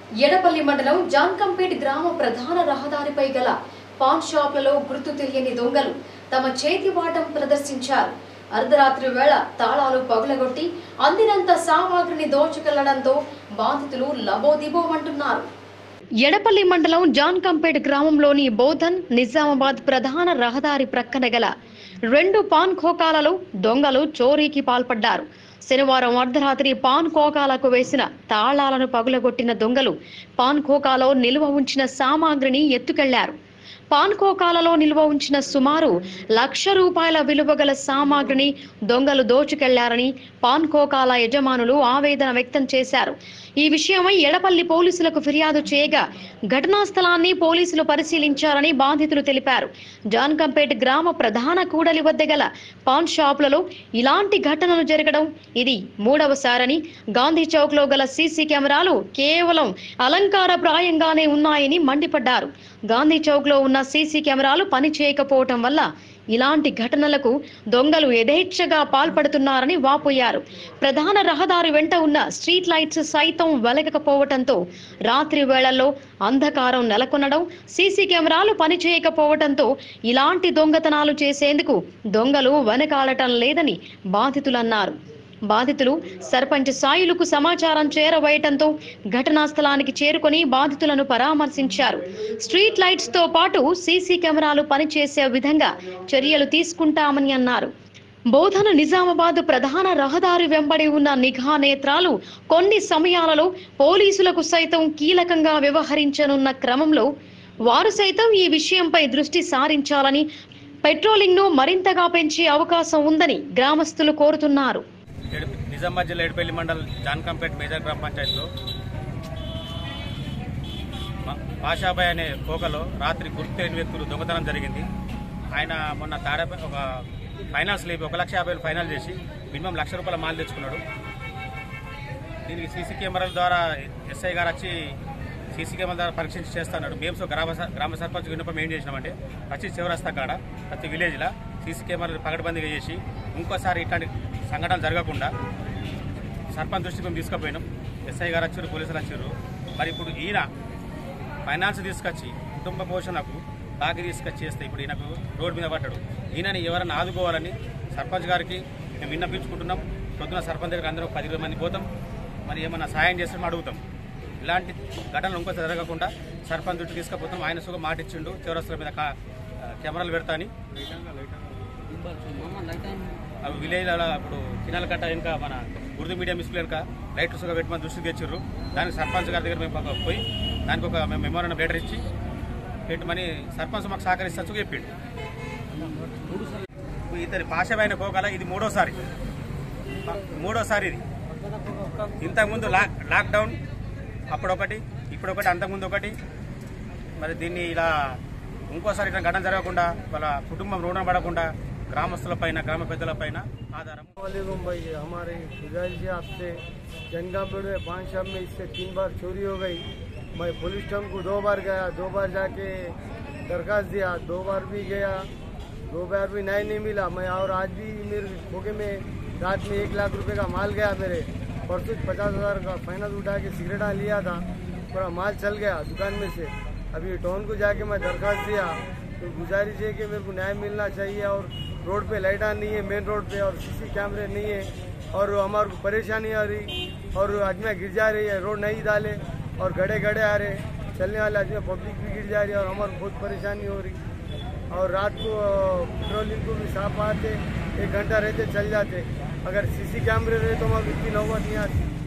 ఎడపల్లి మండలం జాన్కంపేట్ గ్రామ ప్రధాన రహదారిపై గల పాన్ షాపులలో గుర్తు తెలియని దొంగలు తమ చేతి వాటం ప్రదర్శించారు అర్ధరాత్రి వేళ తాళాలు పగులగొట్టి అందినంత సామాగ్రిని దోచుకెళ్లడంతో బాధితులు లబోదిబోమంటున్నారు ఎడపల్లి మండలం జాన్కంపేట్ గ్రామంలోని బోధన్ నిజామాబాద్ ప్రధాన రహదారి ప్రక్కన గల రెండు పాన్ ఖోకాలలో దొంగలు చోరీకి పాల్పడ్డారు శనివారం అర్ధరాత్రి పాన్ ఖోకాలకు వేసిన తాళాలను పగులగొట్టిన దొంగలు పాన్ ఖోకాలో నిల్వ ఉంచిన సామాగ్రిని ఎత్తుకెళ్లారు పాన్ ఖోకాలలో నిల్వ ఉంచిన సుమారు లక్ష రూపాయల విలువ గల సామాగ్రిని దొంగలు దోచుకెళ్లారని పాన్ ఖోకాల యజమానులు ఆవేదన వ్యక్తం చేశారు ఈ విషయమై ఎడపల్లి పోలీసులకు ఫిర్యాదు చేయగా ఘటనా స్థలాన్ని పోలీసులు పరిశీలించారని బాధితులు తెలిపారు జాన్కంపేట్ గ్రామ ప్రధాన కూడలి వద్ద గల పాన్ షాపులలో ఇలాంటి ఘటనలు జరగడం ఇది మూడవసారని గాంధీ చౌక్ లో గల సీసీ కెమెరాలు కేవలం అలంకారప్రాయంగానే ఉన్నాయని మండిపడ్డారు గాంధీ చౌక్ లో ఉన్న సీసీ కెమెరాలు పని చేయకపోవటం వల్ల ఇలాంటి ఘటనలకు దొంగలు యథేచ్ఛగా పాల్పడుతున్నారని వాపోయారు ప్రధాన రహదారి వెంట ఉన్న స్ట్రీట్ లైట్స్ సైతం వెలగకపోవటంతో రాత్రి వేళల్లో అంధకారం నెలకొనడం సీసీ కెమెరాలు పనిచేయకపోవటంతో ఇలాంటి దొంగతనాలు చేసేందుకు దొంగలు వెనకాడటం లేదని బాధితులన్నారు బాధితులు సర్పంచ్ సాయులకు సమాచారం చేరవేయటంతో ఘటనా స్థలానికి చేరుకొని బాధితులను పరామర్శించారు స్ట్రీట్ లైట్స్ తో పాటు సీసీ కెమెరాలు పనిచేసే విధంగా చర్యలు తీసుకుంటామని అన్నారు బోధన నిజామాబాద్ ప్రధాన రహదారి వెంబడి ఉన్న నిఘా నేత్రాలు కొన్ని సమయాలలో పోలీసులకు సైతం కీలకంగా వ్యవహరించనున్న క్రమంలో వారు సైతం ఈ విషయంపై దృష్టి సారించాలని పెట్రోలింగ్ ను మరింతగా పెంచే అవకాశం ఉందని గ్రామస్తులు కోరుతున్నారు ఎడప- నిజామాబాద్ జిల్లా ఎడపల్లి మండల్ జాన్కంపేట్ మేజర్ గ్రామ పంచాయతీలో మా- పాషాబాయ్ అనే కోకలో రాత్రి గుర్తు తెలియని వ్యక్తులు దొంగతనం జరిగింది ఆయన మొన్న తాడపై ఒక ఫైనాన్స్ లేపి ఒక లక్ష యాభై వేలు ఫైనల్ చేసి మినిమం లక్ష రూపాయల మాల్ తెచ్చుకున్నాడు దీనికి సీసీ కెమెరాల ద్వారా ఎస్ఐ గారు వచ్చి సీసీ కెమెరా ద్వారా పరీక్షించి చేస్తున్నాడు మేము సో గ్రామ స- గ్రామ సర్పంచ్ విన్నపం ఏం చేసినామంటే ప్రతి చివరస్తా కాడ ప్రతి విలేజ్లో సీసీ కెమెరాలు పగడబందీగా చేసి ఇంకోసారి ఇట్లాంటి సంఘటనలు జరగకుండా సర్పంచ్ దృష్టికి మేము తీసుకుపోయినాం ఎస్ఐ గారు వచ్చారు పోలీసులు వచ్చారు మరి ఇప్పుడు ఈయన ఫైనాన్స్ తీసుకొచ్చి కుటుంబ పోషణకు బాగా తీసుకొచ్చి చేస్తే ఇప్పుడు ఈయనకు రోడ్డు మీద పడ్డాడు ఈయనని ఎవరైనా ఆదుకోవాలని సర్పంచ్ గారికి మేము విన్నపించుకుంటున్నాం పొద్దున సర్పంచ్ దగ్గర అందరూ పది ఇరవై మంది పోతాం మరి ఏమన్నా సాయం చేస్తే అడుగుతాం ఇలాంటి ఘటనలు ఇంకోసారి జరగకుండా సర్పంచ్ దృష్టి తీసుకుపోతాం ఆయన సుఖం మాట ఇచ్చిండు చివరస్తుల మీద కా- కెమెరాలు పెడతా అని అవి విలేజ్లలో ఇప్పుడు కినాల కట్ట ఇంకా మన ఉర్దూ మీడియం స్కూల్ వెనుక లైట్ సుగా పెట్టి మన దృష్టికి తెచ్చిర్రు దానికి సర్పంచ్ గారి దగ్గర మేము ఒక పోయి దానికి ఒక మేము మెమోరాండం లెటర్ ఇచ్చి పెట్టమని సర్పంచ్ మాకు సహకరిస్తూ చెప్పిండు ఇప్పుడు ఇతని పాశమైన పోగల ఇది మూడోసారి మూడోసారి ఇది ఇంతకుముందు లాక్ లాక్డౌన్ అప్పుడొకటి ఇప్పుడొకటి అంతకుముందు ఒకటి మరి దీన్ని ఇలా ఇంకోసారి ఇట్లా ఘటన జరగకుండా వాళ్ళ కుటుంబం రుణం పడకుండా గ్రామస్తులపైన గ్రామ పెద్దలపైన ఆధారం वालेकुम भाई हमारी गुजारिश है आपसे जंगापेड़ में पान शॉप में इससे तीन बार चोरी हो गई मैं पुलिस स्टेशन को दो बार गया दो बार जाके दरखास्त दिया दो बार भी गया दो बार भी न्याय नहीं मिला मैं और आज भी मेरे खोके में रात में एक लाख रुपए का माल गया मेरे परसों पचास हजार का फाइनल उठा के सिगरेटा लिया था पूरा माल चल गया दुकान में से अभी टाउन को जाके मैं दरखास्त दिया तो गुजारिश है कि मेरे को न्याय मिलना चाहिए और रोड पे लाइटा नहीं है मेन रोड पे और सीसी कैमरे नहीं है और हमारे को परेशानी आ रही और आदमी गिर जा रही है रोड नहीं डाले और गड़े गड़े आ रहे चलने वाले आदमी पब्लिक भी गिर जा रही है और हमारे को बहुत परेशानी हो रही और रात को पेट्रोलिंग को भी साफ आते एक घंटा रहते चल जाते अगर सीसी कैमरे रहे तो हमारे को इतनी नौबत नहीं आती